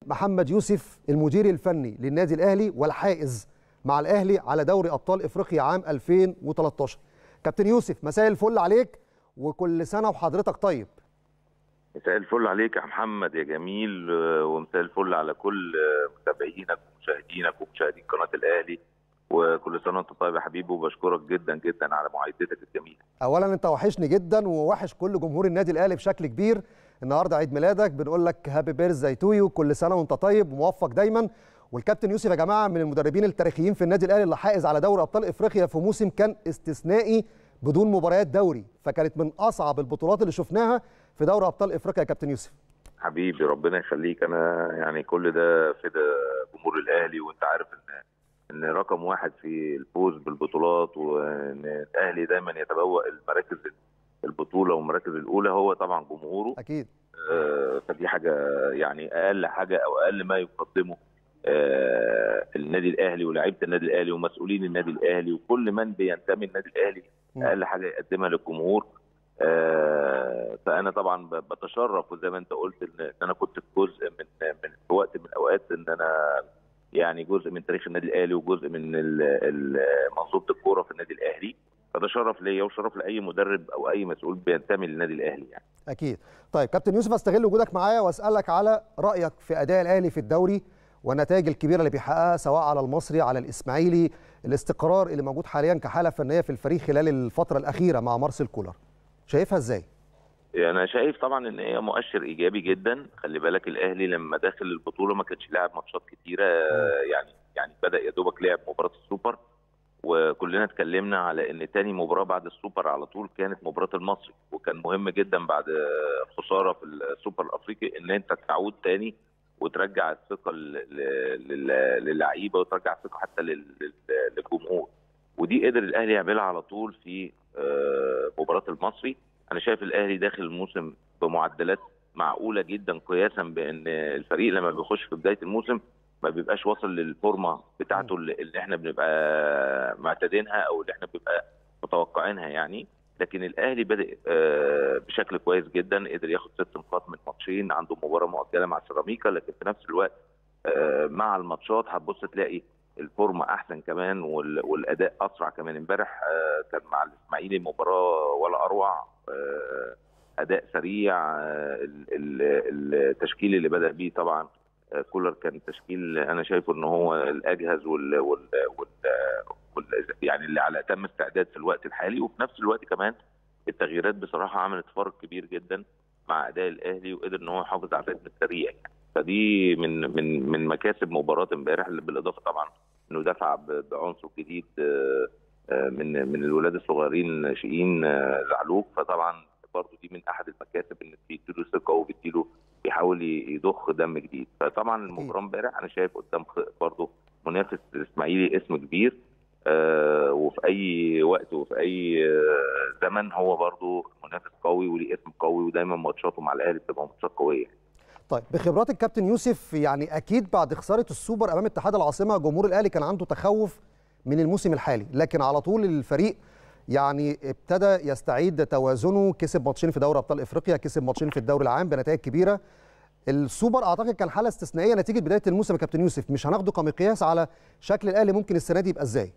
محمد يوسف المدير الفني للنادي الاهلي والحائز مع الاهلي على دوري ابطال افريقيا عام 2013 كابتن يوسف مساء الفل عليك وكل سنه وحضرتك طيب مساء الفل عليك يا محمد يا جميل ومساء الفل على كل متابعينك ومشاهدينك ومشاهدين قناه الاهلي وكل سنه وانت طيب يا حبيبي وبشكرك جدا جدا على معايدتك الجميله. اولا انت وحشني جدا ووحش كل جمهور النادي الاهلي بشكل كبير النهارده عيد ميلادك بنقول لك هابي بيرثداي تو يو كل سنه وانت طيب وموفق دايما والكابتن يوسف يا جماعه من المدربين التاريخيين في النادي الاهلي اللي حائز على دوري ابطال افريقيا في موسم كان استثنائي بدون مباريات دوري فكانت من اصعب البطولات اللي شفناها في دوري ابطال افريقيا يا كابتن يوسف. حبيبي ربنا يخليك انا يعني كل ده فدا جمهور الاهلي وانت عارف ان ان رقم واحد في الفوز بالبطولات وان الاهلي دايما يتبوأ المراكز البطوله والمراكز الاولى هو طبعا جمهوره اكيد آه فدي حاجه يعني اقل حاجه او اقل ما يقدمه آه النادي الاهلي ولاعيبه النادي الاهلي ومسؤولين النادي الاهلي وكل من بينتمي النادي الاهلي اقل حاجه يقدمها للجمهور آه فانا طبعا بتشرف وزي ما انت قلت ان انا كنت في جزء من من في وقت من الاوقات ان انا يعني جزء من تاريخ النادي الاهلي وجزء من منظومه الكوره في النادي الاهلي فده شرف ليا وشرف لاي مدرب او اي مسؤول بينتمي للنادي الاهلي يعني. اكيد. طيب كابتن يوسف استغل وجودك معايا واسالك على رايك في اداء الاهلي في الدوري والنتائج الكبيره اللي بيحققها سواء على المصري على الاسماعيلي الاستقرار اللي موجود حاليا كحاله فنيه في الفريق خلال الفتره الاخيره مع مارسيل كولر. شايفها ازاي؟ انا شايف طبعا ان هي مؤشر ايجابي جدا خلي بالك الاهلي لما داخل البطوله ما كانش لاعب ماتشات كتيره يعني يعني بدا يا دوبك لعب مباراه السوبر وكلنا اتكلمنا على ان تاني مباراه بعد السوبر على طول كانت مباراه المصري وكان مهم جدا بعد خساره في السوبر الافريقي ان انت تعود تاني وترجع الثقه للعيبه وترجع الثقه حتى للجمهور ودي قدر الاهلي يعملها على طول في مباراه المصري انا شايف الاهلي داخل الموسم بمعدلات معقوله جدا قياسا بان الفريق لما بيخش في بدايه الموسم ما بيبقاش واصل للفورمه بتاعته اللي احنا بنبقى معتادينها او اللي احنا بنبقى متوقعينها يعني لكن الاهلي بدا بشكل كويس جدا قدر ياخد ست نقاط من ماتشين عنده مباراه مؤجله مع سيراميكا لكن في نفس الوقت مع الماتشات هتبص تلاقي الفورمه احسن كمان والاداء اسرع كمان امبارح كان مع الاسماعيلي مباراه ولا اروع اداء سريع التشكيل اللي بدا بيه طبعا كولر كان تشكيل انا شايفه ان هو الاجهز وال, وال, وال, وال يعني اللي على اتم استعداد في الوقت الحالي وفي نفس الوقت كمان التغييرات بصراحه عملت فرق كبير جدا مع اداء الاهلي وقدر ان هو يحافظ على الريتم السريع يعني. فدي من من من مكاسب مباراه امبارح بالاضافه طبعا انه دفع بعنصر جديد من من الولاد الصغيرين ناشئين زعلوك فطبعا برضه دي من احد المكاسب ان بيديله ثقه وبيديله بيحاول يضخ دم جديد فطبعا المباراه امبارح انا شايف قدام برضه منافس الاسماعيلي اسم كبير آه وفي اي وقت وفي اي آه زمن هو برضه منافس قوي وليه اسم قوي ودايما ماتشاته مع الاهلي بتبقى ماتشات قويه طيب بخبرات الكابتن يوسف يعني اكيد بعد خساره السوبر امام اتحاد العاصمه جمهور الاهلي كان عنده تخوف من الموسم الحالي لكن على طول الفريق يعني ابتدى يستعيد توازنه كسب ماتشين في دوري ابطال افريقيا كسب ماتشين في الدوري العام بنتائج كبيره السوبر اعتقد كان حاله استثنائيه نتيجه بدايه الموسم يا كابتن يوسف مش هناخده كمقياس على شكل الاهلي ممكن السنه دي يبقى ازاي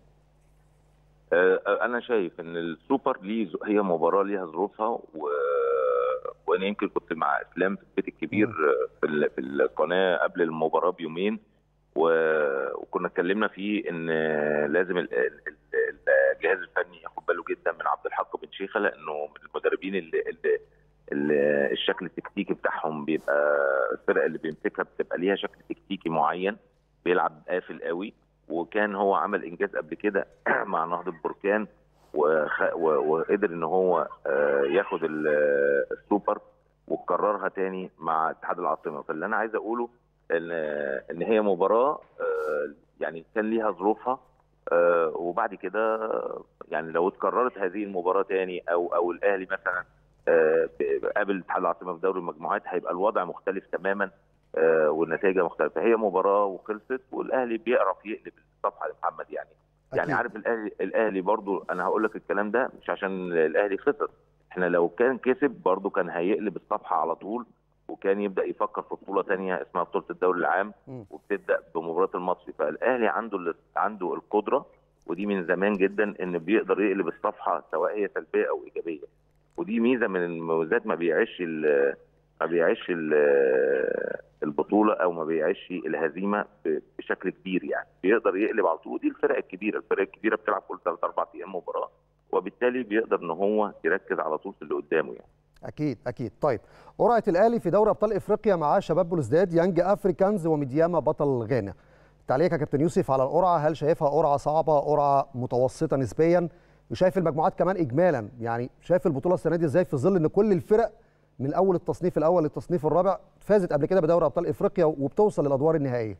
انا شايف ان السوبر ليه هي مباراه ليها ظروفها و... وانا يمكن كنت مع اسلام في البيت الكبير في, في القناه قبل المباراه بيومين و... وكنا اتكلمنا فيه ان لازم الجهاز الفني ياخد باله جدا من عبد الحق بن شيخه لانه من المدربين اللي, اللي, اللي الشكل التكتيكي بتاعهم بيبقى الفرق اللي بيمسكها بتبقى ليها شكل تكتيكي معين بيلعب قافل قوي وكان هو عمل انجاز قبل كده مع نهضه بركان وخ... وقدر ان هو ياخد السوبر وكررها تاني مع اتحاد العاصمه فاللي انا عايز اقوله ان ان هي مباراه يعني كان ليها ظروفها وبعد كده يعني لو اتكررت هذه المباراه تاني او او الاهلي مثلا قابل اتحاد العاصمه في دوري المجموعات هيبقى الوضع مختلف تماما والنتائج مختلفه هي مباراه وخلصت والاهلي بيعرف يقلب الصفحه لمحمد يعني أكيد. يعني عارف الاهلي الاهلي برضو انا هقول لك الكلام ده مش عشان الاهلي خسر احنا لو كان كسب برضو كان هيقلب الصفحه على طول وكان يبدا يفكر في بطوله ثانيه اسمها بطوله الدوري العام م. وبتبدا بمباراه المصري فالاهلي عنده ال- عنده القدره ودي من زمان جدا ان بيقدر يقلب الصفحه سواء هي سلبيه او ايجابيه ودي ميزه من المميزات ما بيعيش ال- ما بيعيش ال- البطوله او ما بيعيش الهزيمه ب- بشكل كبير يعني بيقدر يقلب على طول ودي الفرق الكبيره الفرق الكبيره بتلعب كل ثلاث اربع ايام مباراه وبالتالي بيقدر ان هو يركز على طول في اللي قدامه يعني اكيد اكيد طيب قرعه الاهلي في دوري ابطال افريقيا مع شباب بلوزداد يانج افريكانز وميدياما بطل غانا تعليقك يا كابتن يوسف على القرعه هل شايفها قرعه صعبه قرعه متوسطه نسبيا وشايف المجموعات كمان اجمالا يعني شايف البطوله السنه دي ازاي في ظل ان كل الفرق من اول التصنيف الاول للتصنيف الرابع فازت قبل كده بدوري ابطال افريقيا وبتوصل للادوار النهائيه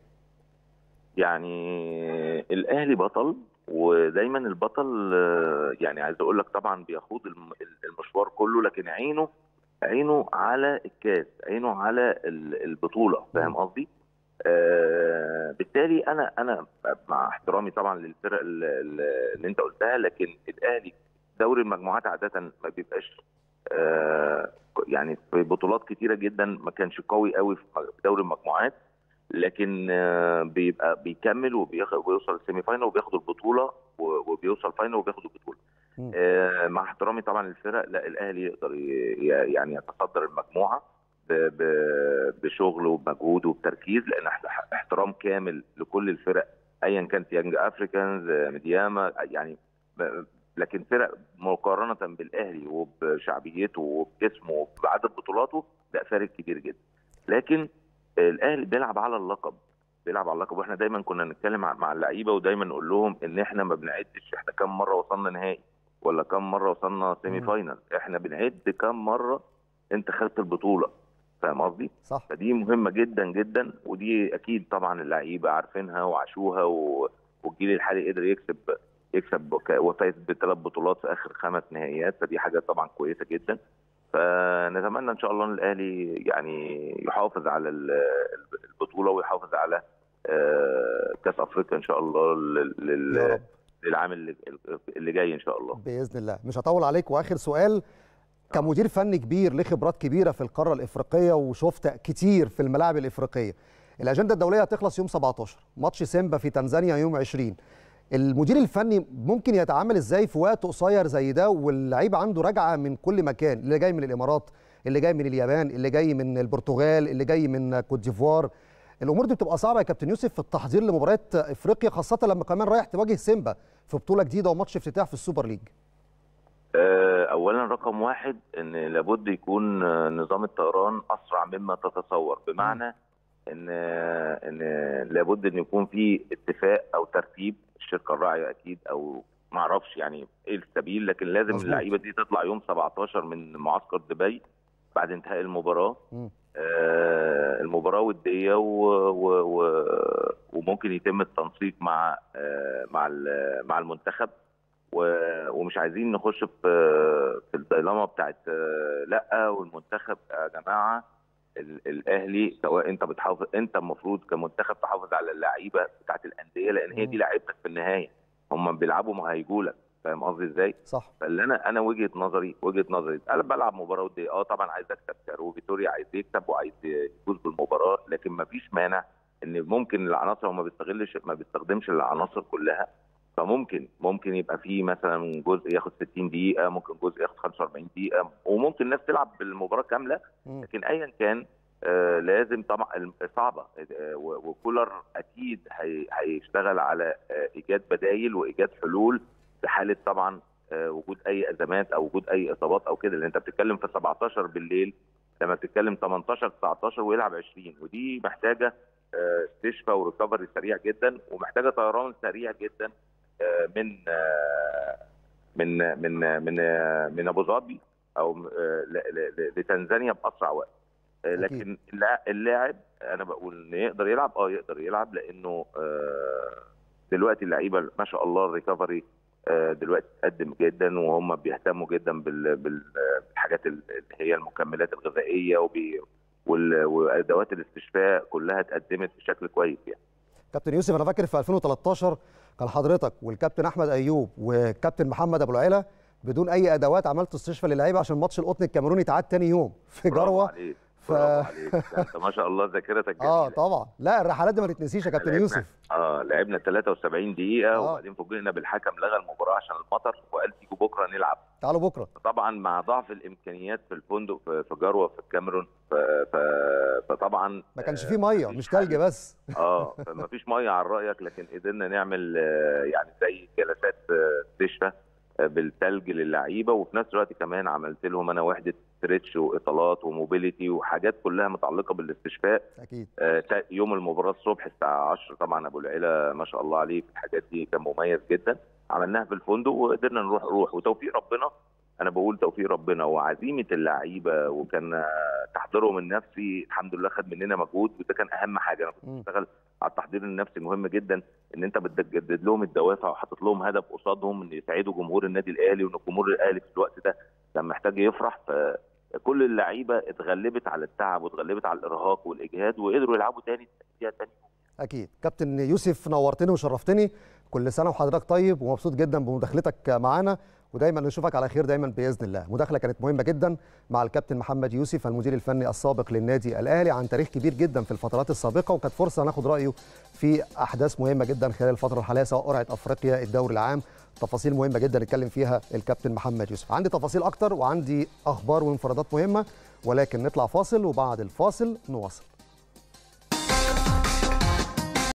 يعني الاهلي بطل ودايما البطل آه، يعني عايز اقول لك طبعا بيخوض الم- المشوار كله لكن عينه عينه على الكاس عينه على ال- البطوله فاهم قصدي آه بالتالي انا انا مع احترامي طبعا للفرق ال- ال- اللي انت قلتها لكن الاهلي دوري المجموعات عاده ما بيبقاش آه يعني في بطولات كتيره جدا ما كانش قوي قوي في دوري المجموعات لكن آه، بيبقى بيكمل وبياخد ويوصل السيمي فاينل وبياخد البطوله و- وبيوصل فاينل وبياخد البطوله مم. آه، مع احترامي طبعا للفرق لا الاهلي يقدر ي- ي- يعني يتصدر المجموعه ب- ب- بشغل وبمجهود وبتركيز لان احت- احترام كامل لكل الفرق ايا كانت يانج افريكانز آه، ميدياما يعني ب- لكن فرق مقارنه بالاهلي وبشعبيته وباسمه وبعدد بطولاته لا فارق كبير جدا لكن الاهلي بيلعب على اللقب بيلعب على اللقب واحنا دايما كنا نتكلم مع مع اللعيبه ودايما نقول لهم ان احنا ما بنعدش احنا كام مره وصلنا نهائي ولا كام مره وصلنا سيمي مم. فاينل احنا بنعد كام مره انت خدت البطوله فاهم قصدي؟ صح فدي مهمه جدا جدا ودي اكيد طبعا اللعيبه عارفينها وعاشوها و... والجيل الحالي قدر يكسب يكسب وك- وفاز بثلاث بطولات في اخر خمس نهائيات فدي حاجه طبعا كويسه جدا فنتمنى ان شاء الله ان الاهلي يعني يحافظ على ال- البطوله ويحافظ على آه، كاس افريقيا ان شاء الله لل- لل- يا رب للعام اللي اللي جاي ان شاء الله باذن الله مش هطول عليك واخر سؤال كمدير فني كبير ليه خبرات كبيره في القاره الافريقيه وشفت كتير في الملاعب الافريقيه الاجنده الدوليه هتخلص يوم 17 ماتش سيمبا في تنزانيا يوم 20 المدير الفني ممكن يتعامل ازاي في وقت قصير زي ده واللعيب عنده رجعه من كل مكان اللي جاي من الامارات اللي جاي من اليابان اللي جاي من البرتغال اللي جاي من كوت ديفوار الامور دي بتبقى صعبه يا كابتن يوسف في التحضير لمباريات افريقيا خاصه لما كمان رايح تواجه سيمبا في بطوله جديده وماتش افتتاح في السوبر ليج آه، اولا رقم واحد ان لابد يكون آه، نظام الطيران اسرع مما تتصور بمعنى ان آه، ان لابد ان يكون في اتفاق او ترتيب الشركه الراعيه اكيد او ما اعرفش يعني ايه السبيل لكن لازم مظبوط. اللعيبه دي تطلع يوم 17 من معسكر دبي بعد انتهاء المباراه مم. آه، المباراه وديه و... و... و... وممكن يتم التنسيق مع آه، مع ال- مع المنتخب و- ومش عايزين نخش في في الديلاما بتاعت آه، لا والمنتخب يا جماعه ال- الاهلي سواء انت بتحافظ انت المفروض كمنتخب تحافظ على اللعيبه بتاعت الانديه لان هي دي مم. لعيبتك في النهايه هم بيلعبوا ما هيجولك فاهم قصدي ازاي؟ صح فاللي انا انا وجهه نظري وجهه نظري انا بلعب مباراه وديه اه طبعا عايز اكسب كارو فيتوريا عايز يكسب وعايز يفوز بالمباراه لكن ما فيش مانع ان ممكن العناصر هو ما بيستغلش ما بيستخدمش العناصر كلها فممكن ممكن يبقى في مثلا جزء ياخد 60 دقيقه ممكن جزء ياخد 45 دقيقه وممكن الناس تلعب بالمباراه كامله مم. لكن ايا كان آه لازم طبعا الم- صعبه آه و- وكولر اكيد هي- هيشتغل على آه ايجاد بدايل وايجاد حلول في حاله طبعا آه وجود اي ازمات او وجود اي اصابات او كده لان انت بتتكلم في 17 بالليل لما بتتكلم 18 19 ويلعب 20 ودي محتاجه آه، استشفاء وريكفري سريع جدا ومحتاجه طيران سريع جدا آه، من آه، من من من آه، من ابو ظبي او آه، ل- ل- ل- لتنزانيا باسرع وقت آه، أكيد. لكن اللا- اللاعب انا بقول ان يقدر يلعب اه يقدر يلعب لانه آه، دلوقتي اللعيبه ما شاء الله الريكفري آه، دلوقتي تقدم جدا وهم بيهتموا جدا بال- بال- بالحاجات اللي هي المكملات الغذائيه وبي وال- وادوات الاستشفاء كلها اتقدمت بشكل كويس يعني كابتن يوسف انا فاكر في 2013 كان حضرتك والكابتن احمد ايوب والكابتن محمد ابو العيله بدون اي ادوات عملتوا استشفاء للعيبه عشان ماتش القطن الكاميروني اتعاد تاني يوم في برافو جروه عليك. ف... برافو عليك ده انت ما شاء الله ذاكرتك جميله اه طبعا لا الرحلات دي ما تتنسيش يا كابتن لعبنا- يوسف اه لعبنا 73 دقيقه آه. وبعدين فوجئنا بالحكم لغى المباراه عشان المطر وقال تيجوا بكره نلعب تعالوا بكره طبعا مع ضعف الامكانيات في الفندق في في جروه في الكاميرون ف... ف... فطبعا ما كانش آه، فيه ميه مفيش مش تلج حل. بس اه فما فيش ميه على رايك لكن قدرنا نعمل آه، يعني زي جلسات آه، استشفاء آه، بالثلج للعيبه وفي نفس الوقت كمان عملت لهم انا وحده ستريتش واطالات وموبيليتي وحاجات كلها متعلقه بالاستشفاء اكيد آه، تا- يوم المباراه الصبح الساعه 10 طبعا ابو العيله ما شاء الله عليه في الحاجات دي كان مميز جدا عملناها في الفندق وقدرنا نروح روح وتوفيق ربنا انا بقول توفيق ربنا وعزيمه اللعيبه وكان آه، تحضيرهم النفسي الحمد لله خد مننا مجهود وده كان اهم حاجه انا كنت مم. بشتغل على التحضير النفسي مهم جدا ان انت بتجدد لهم الدوافع وحاطط لهم هدف قصادهم ان يساعدوا جمهور النادي الاهلي وان الجمهور الاهلي في الوقت ده كان محتاج يفرح فكل اللعيبه اتغلبت على التعب واتغلبت على الارهاق والاجهاد وقدروا يلعبوا تاني دقيقه تاني اكيد كابتن يوسف نورتني وشرفتني كل سنه وحضرتك طيب ومبسوط جدا بمداخلتك معانا ودايما نشوفك على خير دايما باذن الله مداخله كانت مهمه جدا مع الكابتن محمد يوسف المدير الفني السابق للنادي الاهلي عن تاريخ كبير جدا في الفترات السابقه وكانت فرصه ناخد رايه في احداث مهمه جدا خلال الفتره الحاليه سواء قرعه افريقيا الدوري العام تفاصيل مهمه جدا اتكلم فيها الكابتن محمد يوسف عندي تفاصيل اكتر وعندي اخبار وانفرادات مهمه ولكن نطلع فاصل وبعد الفاصل نواصل